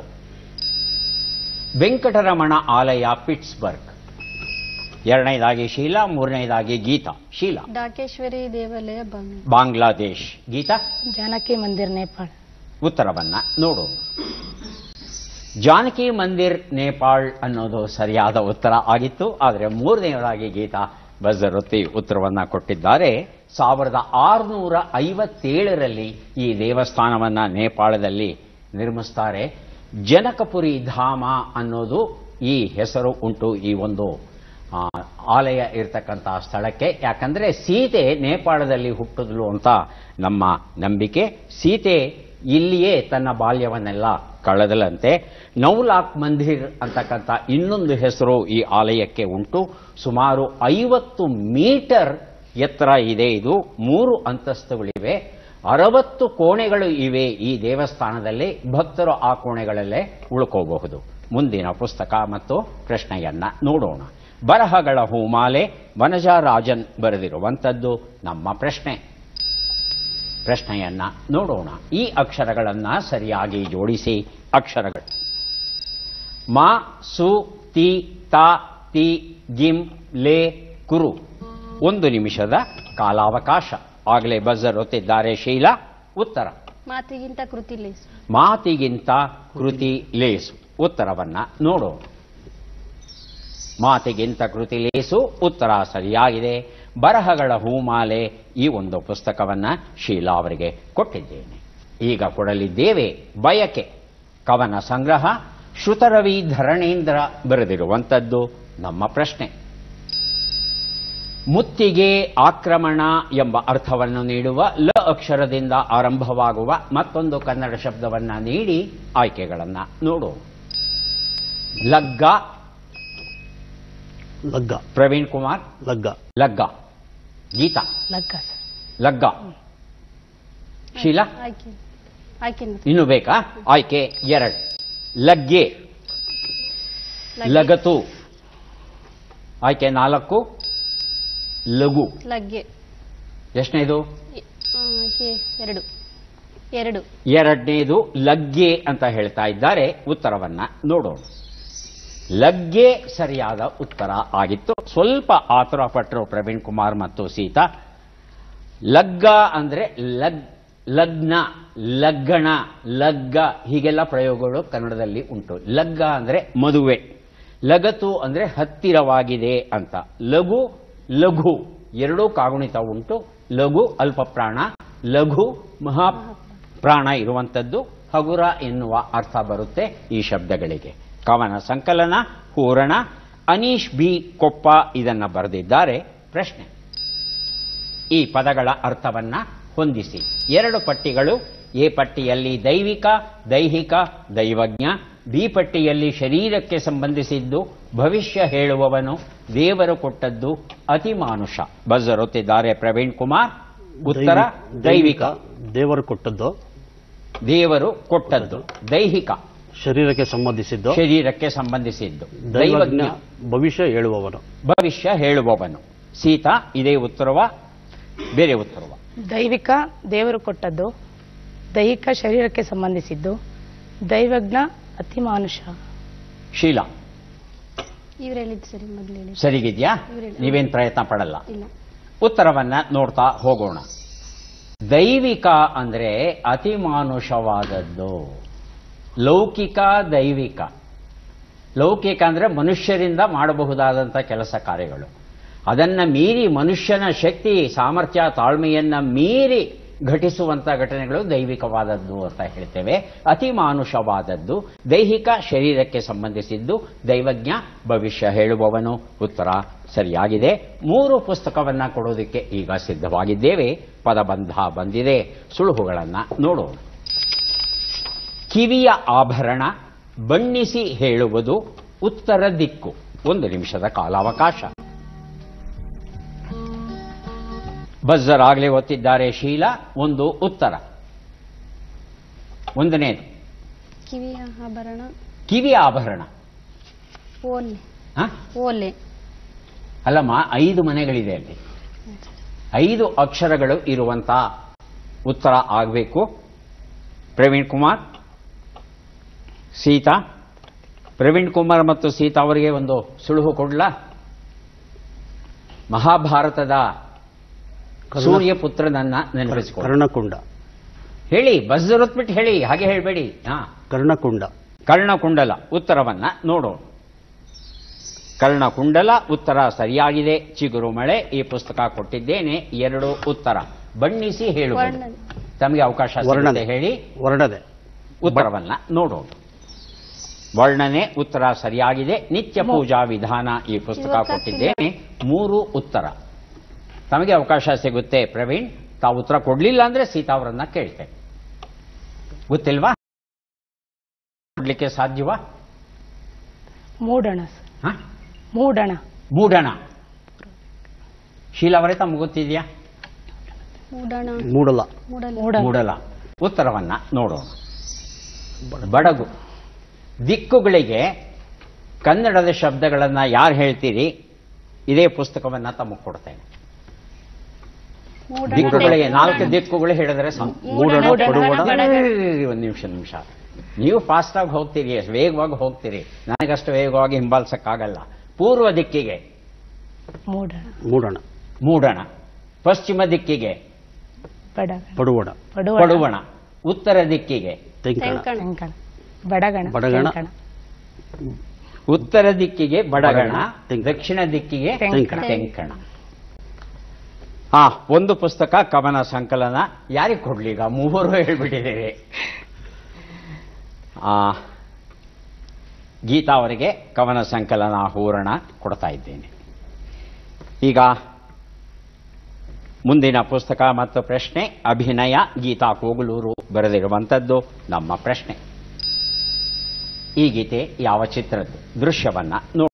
ವೆಂಕಟರಮಣ ಆಲಯ ಪಿಟ್ಸ್ಬರ್ಗ್ ಎರಡನೇದಾಗಿ ಶೀಲಾ ಮೂರನೇದಾಗಿ ಗೀತಾ ಶೀಲಾ ಡಾಕೇಶ್ವರಿ ದೇವಾಲಯ ಬಂಗ್ ಬಾಂಗ್ಲಾದೇಶ್ ಗೀತಾ ಜಾನಕಿ ಮಂದಿರ್ ನೇಪಾಳ್ ಉತ್ತರವನ್ನ ನೋಡೋಣ ಜಾನಕಿ ಮಂದಿರ್ ನೇಪಾಳ್ ಅನ್ನೋದು ಸರಿಯಾದ ಉತ್ತರ ಆಗಿತ್ತು ಆದರೆ ಮೂರನೆಯದಾಗಿ ಗೀತಾ ಬಜರೊತ್ತಿ ಉತ್ತರವನ್ನ ಕೊಟ್ಟಿದ್ದಾರೆ ಸಾವಿರದ ಆರುನೂರ ಐವತ್ತೇಳರಲ್ಲಿ ಈ ದೇವಸ್ಥಾನವನ್ನ ನೇಪಾಳದಲ್ಲಿ ನಿರ್ಮಿಸ್ತಾರೆ ಜನಕಪುರಿ ಧಾಮ ಅನ್ನೋದು ಈ ಹೆಸರು ಉಂಟು ಈ ಒಂದು ಆ, ಆಲಯ ಇರ್ತಕ್ಕಂತಹ ಸ್ಥಳಕ್ಕೆ ಯಾಕಂದ್ರೆ ಸೀತೆ ನೇಪಾಳದಲ್ಲಿ ಹುಟ್ಟಿದ್ಲು ಅಂತ ನಮ್ಮ ನಂಬಿಕೆ ಸೀತೆ ಇಲ್ಲಿಯೇ ತನ್ನ ಬಾಲ್ಯವನ್ನೆಲ್ಲ ಕಳೆದಲಂತೆ ನೌಲಾಕ್ ಮಂದಿರ್ ಅಂತಕ್ಕಂಥ ಇನ್ನೊಂದು ಹೆಸರು ಈ ಆಲಯಕ್ಕೆ ಉಂಟು ಸುಮಾರು ಐವತ್ತು ಮೀಟರ್ ಎತ್ತರ ಇದೆ ಇದು ಮೂರು ಅಂತಸ್ತುಗಳಿವೆ ಅರವತ್ತು ಕೋಣೆಗಳು ಇವೆ ಈ ದೇವಸ್ಥಾನದಲ್ಲಿ ಭಕ್ತರು ಆ ಕೋಣೆಗಳಲ್ಲೇ ಉಳ್ಕೋಬಹುದು ಮುಂದಿನ ಪುಸ್ತಕ ಮತ್ತು ಪ್ರಶ್ನೆಯನ್ನ ನೋಡೋಣ ಬರಹಗಳ ಹೂಮಾಲೆ ವನಜ ರಾಜನ್ ಬರೆದಿರುವಂಥದ್ದು ನಮ್ಮ ಪ್ರಶ್ನೆ ಪ್ರಶ್ನೆಯನ್ನ ನೋಡೋಣ ಈ ಅಕ್ಷರಗಳನ್ನ ಸರಿಯಾಗಿ ಜೋಡಿಸಿ ಅಕ್ಷರಗಳು ಮಾ ಸು ತಿ ತಾ ತಿ ಗಿಂ ಲೇ ಕುರು ಒಂದು ನಿಮಿಷದ ಕಾಲಾವಕಾಶ ಆಗಲೇ ಬಜರ್ ಒತ್ತಿದ್ದಾರೆ ಶೀಲಾ ಉತ್ತರ ಮಾತಿಗಿಂತ ಕೃತಿ ಲೇಸು ಮಾತಿಗಿಂತ ಕೃತಿ ಲೇಸು ಉತ್ತರವನ್ನ ನೋಡೋಣ ಮಾತಿಗಿಂತ ಕೃತಿ ಲೇಸು ಉತ್ತರ ಸರಿಯಾಗಿದೆ ಬರಹಗಳ ಹೂಮಾಲೆ ಈ ಒಂದು ಪುಸ್ತಕವನ್ನ ಶೀಲಾ ಅವರಿಗೆ ಕೊಟ್ಟಿದ್ದೇನೆ ಈಗ ಕೊಡಲಿದ್ದೇವೆ ಬಯಕೆ ಕವನ ಸಂಗ್ರಹ ಶ್ರುತರವಿ ಧರಣೇಂದ್ರ ಬರೆದಿರುವಂಥದ್ದು ನಮ್ಮ ಪ್ರಶ್ನೆ ಮುತ್ತಿಗೆ ಆಕ್ರಮಣ ಎಂಬ ಅರ್ಥವನ್ನು ನೀಡುವ ಲ ಅಕ್ಷರದಿಂದ ಆರಂಭವಾಗುವ ಮತ್ತೊಂದು ಕನ್ನಡ ಶಬ್ದವನ್ನ ನೀಡಿ ಆಯ್ಕೆಗಳನ್ನ ನೋಡು ಲಗ್ಗ ಲಗ್ಗ ಪ್ರವೀಣ್ ಕುಮಾರ್ ಲಗ್ಗ ಲಗ್ಗ ಗೀತಾ ಲಗ್ಗ ಸರ್ ಲಗ್ಗ ಶೀಲಾ ಆಯ್ಕೆ ಆಯ್ಕೆ ನೋಡಿ. ಇನ್ನು ಬೇಕಾ ಆಯ್ಕೆ ಎರಡು ಲಗ್ಗೆ ಲಗ್ಗೆ. ಲಗತು ಆಯ್ಕೆ ನಾಲ್ಕು ಲಘು ಲಗ್ಗೆ ಎಷ್ಟನೇದು ಎ- ಆ, ಆಯ್ಕೆ ಎರಡು ಎರಡು ಎರಡನೇದು ಲಗ್ಗೆ ಅಂತ ಹೇಳ್ತಾ ಇದ್ದಾರೆ ಉತ್ತರವನ್ನ ನೋಡೋಣ ಲಗ್ಗೆ ಸರಿಯಾದ ಉತ್ತರ ಆಗಿತ್ತು ಸ್ವಲ್ಪ ಆತುರ ಪಟ್ಟರು ಪ್ರವೀಣ್ ಕುಮಾರ್ ಮತ್ತು ಸೀತಾ ಲಗ್ಗ ಅಂದ್ರೆ ಲಗ್ ಲಗ್ನ ಲಗ್ಗಣ ಲಗ್ಗ ಹೀಗೆಲ್ಲ ಪ್ರಯೋಗಗಳು ಕನ್ನಡದಲ್ಲಿ ಉಂಟು ಲಗ್ಗ ಅಂದ್ರೆ ಮದುವೆ ಲಗತು ಅಂದ್ರೆ ಹತ್ತಿರವಾಗಿದೆ ಅಂತ ಲಘು ಲಘು ಎರಡೂ ಕಾಗುಣಿತ ಉಂಟು ಲಘು ಅಲ್ಪ ಪ್ರಾಣ ಲಘು ಮಹಾ ಪ್ರಾಣ ಇರುವಂಥದ್ದು ಹಗುರ ಎನ್ನುವ ಅರ್ಥ ಬರುತ್ತೆ ಈ ಶಬ್ದಗಳಿಗೆ ಕವನ ಸಂಕಲನ ಹೂರಣ ಅನೀಶ್ ಬಿ ಕೊಪ್ಪ ಇದನ್ನ ಬರೆದಿದ್ದಾರೆ ಪ್ರಶ್ನೆ ಈ ಪದಗಳ ಅರ್ಥವನ್ನ ಹೊಂದಿಸಿ ಎರಡು ಪಟ್ಟಿಗಳು ಎ ಪಟ್ಟಿಯಲ್ಲಿ ದೈವಿಕ ದೈಹಿಕ ದೈವಜ್ಞ ಬಿ ಪಟ್ಟಿಯಲ್ಲಿ ಶರೀರಕ್ಕೆ ಸಂಬಂಧಿಸಿದ್ದು ಭವಿಷ್ಯ ಹೇಳುವವನು ದೇವರು ಕೊಟ್ಟದ್ದು ಅತಿಮಾನುಷ ಬಜರೊತ್ತಿದ್ದಾರೆ ಪ್ರವೀಣ್ ಕುಮಾರ್ ಉತ್ತರ ದೈವಿಕ ದೇವರು ಕೊಟ್ಟದ್ದು ದೇವರು ಕೊಟ್ಟದ್ದು ದೈಹಿಕ ಶರೀರಕ್ಕೆ ಸಂಬಂಧಿಸಿದ್ದು ಶರೀರಕ್ಕೆ ಸಂಬಂಧಿಸಿದ್ದು ದೈವಜ್ಞ ದೈವಜ್ಞ ಭವಿಷ್ಯ ಹೇಳುವವನು ಭವಿಷ್ಯ ಹೇಳುವವನು ಸೀತಾ ಇದೇ ಉತ್ತರವ ಬೇರೆ ಉತ್ತರವ ದೈವಿಕ ದೇವರು ಕೊಟ್ಟದ್ದು ದೈಹಿಕ ಶರೀರಕ್ಕೆ ಸಂಬಂಧಿಸಿದ್ದು ದೈವಜ್ಞ ಅತಿ ಮಾನುಷ ಶೀಲಾ ಇವ್ರು ಹೇಳಿದ್ದು ಸರಿ ಮೊದಲು ಹೇಳಿ ಸರಿಗಿದ್ಯಾ ಇವ್ರಿಲ್ಲ. ನೀವೇನ್ ಪ್ರಯತ್ನ ಪಡಲ್ಲ ಇಲ್ಲ ಉತ್ತರವನ್ನ ನೋಡ್ತಾ ಹೋಗೋಣ ದೈವಿಕ ಅಂದ್ರೆ ಅತಿ ಮಾನುಷವಾದದ್ದು ಲೌಕಿಕ ದೈವಿಕ ಲೌಕಿಕ ಅಂದ್ರೆ ಮನುಷ್ಯರಿಂದ ಮಾಡಬಹುದಾದಂಥ ಕೆಲಸ ಕಾರ್ಯಗಳು ಅದನ್ನ ಮೀರಿ ಮನುಷ್ಯನ ಶಕ್ತಿ ಸಾಮರ್ಥ್ಯ ತಾಳ್ಮೆಯನ್ನ ಮೀರಿ ಘಟಿಸುವಂಥ ಘಟನೆಗಳು ದೈವಿಕವಾದದ್ದು ಅಂತ ಹೇಳ್ತೇವೆ ಅತಿ ಮಾನುಷವಾದದ್ದು ದೈಹಿಕ ಶರೀರಕ್ಕೆ ಸಂಬಂಧಿಸಿದ್ದು ದೈವಜ್ಞ ಭವಿಷ್ಯ ಹೇಳುವವನು ಉತ್ತರ ಸರಿಯಾಗಿದೆ ಮೂರು ಪುಸ್ತಕವನ್ನ ಕೊಡೋದಕ್ಕೆ ಈಗ ಸಿದ್ಧವಾಗಿದ್ದೇವೆ ಪದಬಂಧ ಬಂದಿದೆ ಸುಳುಹುಗಳನ್ನ ನೋಡೋಣ ಕಿವಿಯ ಆಭರಣ ಬಣ್ಣಿಸಿ ಹೇಳುವುದು ಉತ್ತರ ದಿಕ್ಕು ಒಂದು ನಿಮಿಷದ ಕಾಲಾವಕಾಶ ಬಜ್ಜರ್ ಆಗಲೇ ಒತ್ತಿದ್ದಾರೆ ಶೀಲ ಒಂದು ಉತ್ತರ ಒಂದನೇದು ಕಿವಿಯ ಆಭರಣ ಕಿವಿಯ ಆಭರಣ ಓಲೆ ಹ? ಓಲೆ ಅಲ್ಲಮ್ಮ ಐದು ಮನೆಗಳಿದೆ ಅಲ್ಲಿ ಐದು ಅಕ್ಷರಗಳು ಇರುವಂತ ಉತ್ತರ ಆಗಬೇಕು ಪ್ರವೀಣ್ ಕುಮಾರ್ ಸೀತಾ ಪ್ರವೀಣ್ ಕುಮಾರ್ ಮತ್ತು ಸೀತಾ ಅವರಿಗೆ ಒಂದು ಸುಳುಹು ಕೊಡ್ಲಾ ಮಹಾಭಾರತದ ಕರ್ಣ- ಸೂರ್ಯಪುತ್ರನನ್ನ ನೆನಪಿಸಿಕೊಳ್ಳಿ ಕರ್ಣಕುಂಡ ಹೇಳಿ ಬಸ್ಸರೊತ್ಬಿಟ್ಟು ಹೇಳಿ ಹಾಗೆ ಹೇಳಬೇಡಿ ಹಾ ಕರ್ಣಕುಂಡ ಕರ್ಣಕುಂಡಲ ಉತ್ತರವನ್ನ ನೋಡೋಣ ಕರ್ಣಕುಂಡಲ ಉತ್ತರ ಸರಿಯಾಗಿದೆ ಚಿಗುರು ಮಳೆ ಈ ಪುಸ್ತಕ ಕೊಟ್ಟಿದ್ದೇನೆ ಎರಡು ಉತ್ತರ ಬಣ್ಣಿಸಿ ಹೇಳುವುದು ವರ್ಣನೆ. ತಮಗೆ ಅವಕಾಶ ಸಿಗುತ್ತೆ ವರ್ಣನೆ ಹೇಳಿ ವರ್ಣನೆ ಉತ್ತರವನ್ನ ನೋಡೋಣ ವರ್ಣನೆ ಉತ್ತರ ಸರಿಯಾಗಿದೆ ನಿತ್ಯ ಪೂಜಾ ವಿಧಾನ ಈ ಪುಸ್ತಕ ಇವತ್ತು ಕೊಟ್ಟಿದ್ದೇನೆ ಮೂರು ಉತ್ತರ ತಮಗೆ ಅವಕಾಶ ಸಿಗುತ್ತೆ ಪ್ರವೀಣ್ ತಾವು ಉತ್ತರ ಕೊಡ್ಲಿಲ್ಲ ಅಂದ್ರೆ ಸೀತಾ ಅವರನ್ನ ಕೇಳ್ತೇನೆ ಗೊತ್ತಿಲ್ವಾ ಕೊಡ್ಲಿಕ್ಕೆ ಸಾಧ್ಯವಾ ಮೂಡಣ ಸರ್ ಹ? ಮೂಡಣ ಮೂಡಣ ಶೀಲಾ ಅವರೇ ತಮ್ಗೆ ಗೊತ್ತಿದೆಯಾ ಮೂಡಣ ಮೂಡಲ ಮೂಡಲ ಮೂಡ ಮೂಡಲ ಉತ್ತರವನ್ನ ನೋಡೋಣ ಬಡಗು ದಿಕ್ಕುಗಳಿಗೆ ಕನ್ನಡದ ಶಬ್ದಗಳನ್ನ ಯಾರು ಹೇಳ್ತೀರಿ ಇದೇ ಪುಸ್ತಕವನ್ನ ತಮಗೆ ಕೊಡ್ತೇನೆ ಮೂಡಣ ದಿಕ್ಕುಗಳಿಗೆ ನಾಲ್ಕು ದಿಕ್ಕುಗಳು ಹೇಳಿದ್ರೆ ಸಾಕು. ಮೂಡಣ ಮೂಡಣ, ಪಡುವಣ ಏ, ಒಂದು ನಿಮಿಷ ನಿಮಿಷ ನೀವು ಫಾಸ್ಟ್ ಆಗಿ ಹೋಗ್ತೀರಿ ವೇಗವಾಗಿ ಹೋಗ್ತೀರಿ ನನಗಷ್ಟು ವೇಗವಾಗಿ ಹಿಂಬಾಲಿಸಕ್ಕಾಗಲ್ಲ ಪೂರ್ವ ದಿಕ್ಕಿಗೆ ಮೂಡಣ ಮೂಡಣ ಮೂಡಣ ಪಶ್ಚಿಮ ದಿಕ್ಕಿಗೆ ಬಡಗಣ ಪಡುವಣ ಪಡುವಣ ಪಡುವಣ ಉತ್ತರ ದಿಕ್ಕಿಗೆ ತೆಂಕಣ ತೆಂಕಣ ತೆಂಕಣ ಬಡಗಣ ಬಡಗಣ. ತೆಂಕಣ. ಉತ್ತರ ದಿಕ್ಕಿಗೆ ಬಡಗಣ ಬಡಗಣ, ತೆಂಕಣ. ದಕ್ಷಿಣ ದಿಕ್ಕಿಗೆ ತೆಂಕಣ. ತೆಂಕಣ ಹಾ ಒಂದು ಪುಸ್ತಕ ಕವನ ಸಂಕಲನ ಯಾರಿಗೆ ಕೊಡ್ಲಿ ಈಗ ಮೂವರು ಹೇಳ್ಬಿಟ್ಟಿದ್ದೀರಿ ಆ ಗೀತಾ ಅವರಿಗೆ ಕವನ ಸಂಕಲನ ಹೂರಣ ಕೊಡ್ತಾ ಇದ್ದೇನೆ ಈಗ ಮುಂದಿನ ಪುಸ್ತಕ ಮತ್ತು ಪ್ರಶ್ನೆ ಅಭಿನಯ ಗೀತಾ ಕೋಗಲೂರು ಬರೆದಿರುವಂಥದ್ದು ನಮ್ಮ ಪ್ರಶ್ನೆ ಈ ಗೀತೆ ಯಾವ ಚಿತ್ರದ್ದು ದೃಶ್ಯವನ್ನ ನೋಡಿ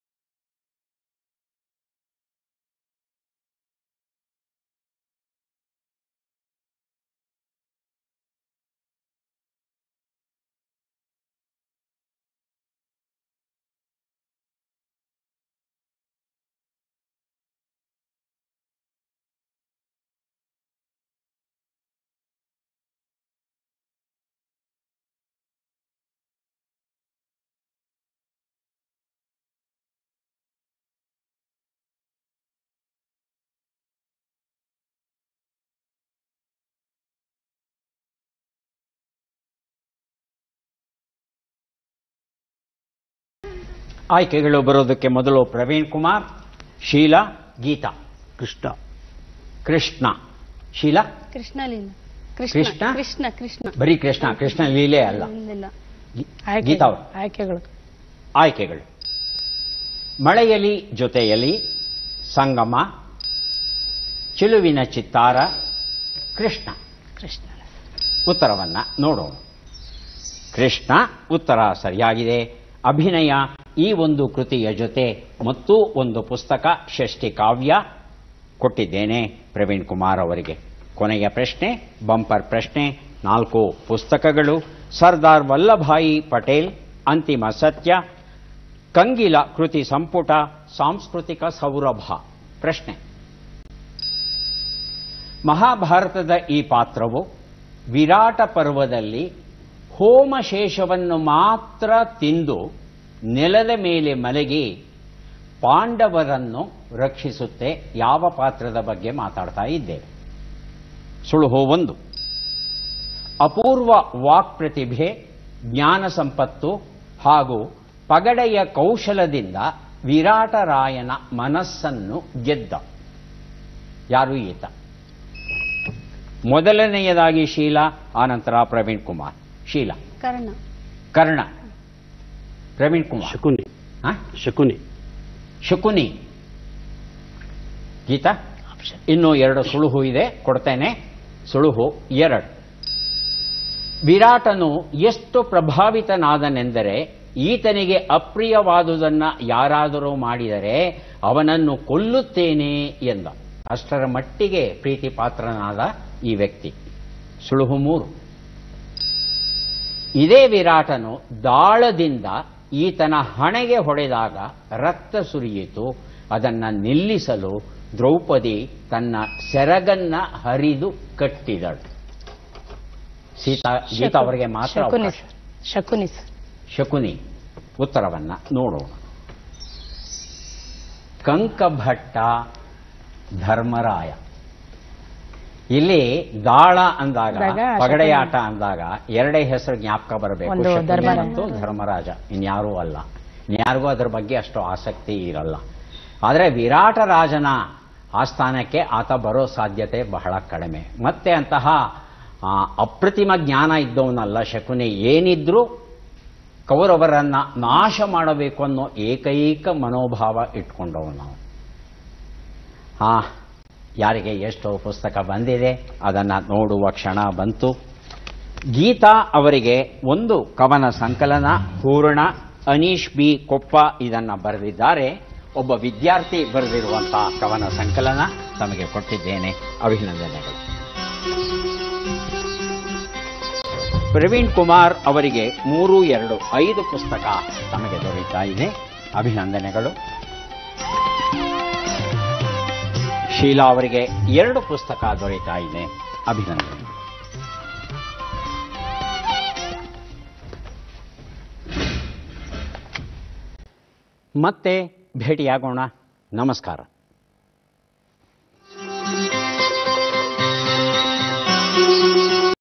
ಆಯ್ಕೆಗಳು ಬರೋದಕ್ಕೆ ಮೊದಲು ಪ್ರವೀಣ್ ಕುಮಾರ್ ಶೀಲಾ ಗೀತಾ ಕೃಷ್ಣ ಕೃಷ್ಣ ಶೀಲಾ ಕೃಷ್ಣ ಲೀಲ ಕೃಷ್ಣ? ಕೃಷ್ಣ ಕೃಷ್ಣ ಕೃಷ್ಣ ಬರೀ ಕೃಷ್ಣ ಕೃಷ್ಣ ಲೀಲೆ ಅಲ್ಲ ಇಲ್ಲ ಗಿ- ಆಯ್ಕೆ ಗೀತಾ ಅವರು ಆಯ್ಕೆಗಳು ಆಯ್ಕೆಗಳು ಮಳೆಯಲಿ ಜೊತೆಯಲಿ ಸಂಗಮ ಚಿಲುವಿನ ಚಿತ್ತಾರ ಕೃಷ್ಣ ಕೃಷ್ಣ ಉತ್ತರವನ್ನ ನೋಡೋಣ ಕೃಷ್ಣ ಉತ್ತರ ಸರಿಯಾಗಿದೆ ಅಭಿನಯ ಈ ಒಂದು ಕೃತಿಯ ಜೊತೆ ಮತ್ತೂ ಒಂದು ಪುಸ್ತಕ ಷಷ್ಠಿ ಕಾವ್ಯ ಕೊಟ್ಟಿದ್ದೇನೆ ಪ್ರವೀಣ್ ಕುಮಾರ್ ಅವರಿಗೆ ಕೊನೆಯ ಪ್ರಶ್ನೆ ಬಂಪರ್ ಪ್ರಶ್ನೆ ನಾಲ್ಕು ಪುಸ್ತಕಗಳು ಸರ್ದಾರ್ ವಲ್ಲಭಾಯಿ ಪಟೇಲ್ ಅಂತಿಮ ಸತ್ಯ ಕಂಗಿಲ ಕೃತಿ ಸಂಪುಟ ಸಾಂಸ್ಕೃತಿಕ ಸೌರಭ ಪ್ರಶ್ನೆ ಮಹಾಭಾರತದ ಈ ಪಾತ್ರವು ವಿರಾಟ ಪರ್ವದಲ್ಲಿ ಹೋಮಶೇಷವನ್ನು ಮಾತ್ರ ತಿಂದು ನೆಲದ ಮೇಲೆ ಮಲಗಿ ಪಾಂಡವರನ್ನು ರಕ್ಷಿಸುತ್ತೆ ಯಾವ ಪಾತ್ರದ ಬಗ್ಗೆ ಮಾತಾಡ್ತಾ ಇದ್ದೇವೆ ಸುಳುಹು ಒಂದು ಅಪೂರ್ವ ವಾಕ್ ಪ್ರತಿಭೆ ಜ್ಞಾನ ಸಂಪತ್ತು ಹಾಗೂ ಪಗಡೆಯ ಕೌಶಲದಿಂದ ವಿರಾಟರಾಯನ ಮನಸ್ಸನ್ನು ಗೆದ್ದ ಯಾರು ಈತ ಮೊದಲನೆಯದಾಗಿ ಶೀಲಾ ಆನಂತರ ಪ್ರವೀಣ್ ಕುಮಾರ್ ಶೀಲಾ ಕರ್ಣ ಕರ್ಣ ಪ್ರವೀಣ್ ಕುಮಾರ್ ಶಕುನಿ ಹಾ? ಶಕುನಿ ಶಕುನಿ ಗೀತಾ ಇನ್ನು ಎರಡು ಸುಳುಹು ಇದೆ ಕೊಡ್ತೇನೆ ಸುಳುಹು ಎರಡು ವಿರಾಟನು ಎಷ್ಟು ಪ್ರಭಾವಿತನಾದನೆಂದರೆ ಈತನಿಗೆ ಅಪ್ರಿಯವಾದುದನ್ನ ಯಾರಾದರೂ ಮಾಡಿದರೆ ಅವನನ್ನು ಕೊಲ್ಲುತ್ತೇನೆ ಎಂದ ಅಷ್ಟರ ಮಟ್ಟಿಗೆ ಪ್ರೀತಿ ಪಾತ್ರನಾದ ಈ ವ್ಯಕ್ತಿ ಸುಳುಹು ಮೂರು ಇದೇ ವಿರಾಟನು ದಾಳದಿಂದ ಈತನ ಹಣೆಗೆ ಹೊಡೆದಾಗ ರಕ್ತ ಸುರಿಯಿತು ಅದನ್ನ ನಿಲ್ಲಿಸಲು ದ್ರೌಪದಿ ತನ್ನ ಸೆರಗನ್ನ ಹರಿದು ಕಟ್ಟಿದಳು ಸೀತಾ ಗೀತಾ ಅವರಿಗೆ ಮಾತ್ರ ಶಕುನಿ ಅವಕಾಶ. ಸರ್ ಶಕುನಿ ಸರ್ ಶಕುನಿ ಉತ್ತರವನ್ನ ನೋಡೋಣ ಕಂಕಭಟ್ಟ ಧರ್ಮರಾಯ ಇಲ್ಲಿ ದಾಳ ಅಂದಾಗ ಅಂದಾಗ ಪಗಡೆಯಾಟ ಅಂದಾಗ ಎರಡೇ ಹೆಸರು ಜ್ಞಾಪಕ ಬರಬೇಕು ಒಂದು ಶಕುನಿ ಧರ್ಮರಾಯ. ಮತ್ತು ಧರ್ಮರಾಜ ಇನ್ಯಾರೂ ಅಲ್ಲ ಇನ್ಯಾರಿಗೂ ಅದರ ಬಗ್ಗೆ ಅಷ್ಟು ಆಸಕ್ತಿ ಇರಲ್ಲ ಆದರೆ ವಿರಾಟ ರಾಜನ ಆಸ್ಥಾನಕ್ಕೆ ಆತ ಬರೋ ಸಾಧ್ಯತೆ ಬಹಳ ಕಡಿಮೆ ಮತ್ತೆ ಅಂತಹ ಆ, ಅಪ್ರತಿಮ ಜ್ಞಾನ ಇದ್ದವನಲ್ಲ ಶಕುನಿ ಏನಿದ್ರೂ ಕೌರವರನ್ನ ನಾಶ ಮಾಡಬೇಕು ಅನ್ನೋ ಏಕೈಕ ಮನೋಭಾವ ಇಟ್ಕೊಂಡವನು ನಾವು ಹಾ ಯಾರಿಗೆ ಎಷ್ಟು ಪುಸ್ತಕ ಬಂದಿದೆ ಅದನ್ನು ನೋಡುವ ಕ್ಷಣ ಬಂತು ಗೀತಾ ಅವರಿಗೆ ಒಂದು ಕವನ ಸಂಕಲನ ಪೂರ್ಣ ಅನೀಶ್ ಬಿ ಕೊಪ್ಪ ಇದನ್ನು ಬರೆದಿದ್ದಾರೆ ಒಬ್ಬ ವಿದ್ಯಾರ್ಥಿ ಬರೆದಿರುವಂತಹ ಕವನ ಸಂಕಲನ ತಮಗೆ ಕೊಟ್ಟಿದ್ದೇನೆ ಅಭಿನಂದನೆಗಳು ಪ್ರವೀಣ್ ಕುಮಾರ್ ಅವರಿಗೆ ಮೂರು ಎರಡು ಐದು ಪುಸ್ತಕ ತಮಗೆ ದೊರೆಯುತ್ತಾ ಇದೆ ಅಭಿನಂದನೆಗಳು ಶೀಲಾ ಅವರಿಗೆ ಎರಡು ಪುಸ್ತಕ ದೊರೆಯುತ್ತಾ ಇದೆ ಅಭಿನಂದನೆ ಮತ್ತೆ ಭೇಟಿಯಾಗೋಣ ನಮಸ್ಕಾರ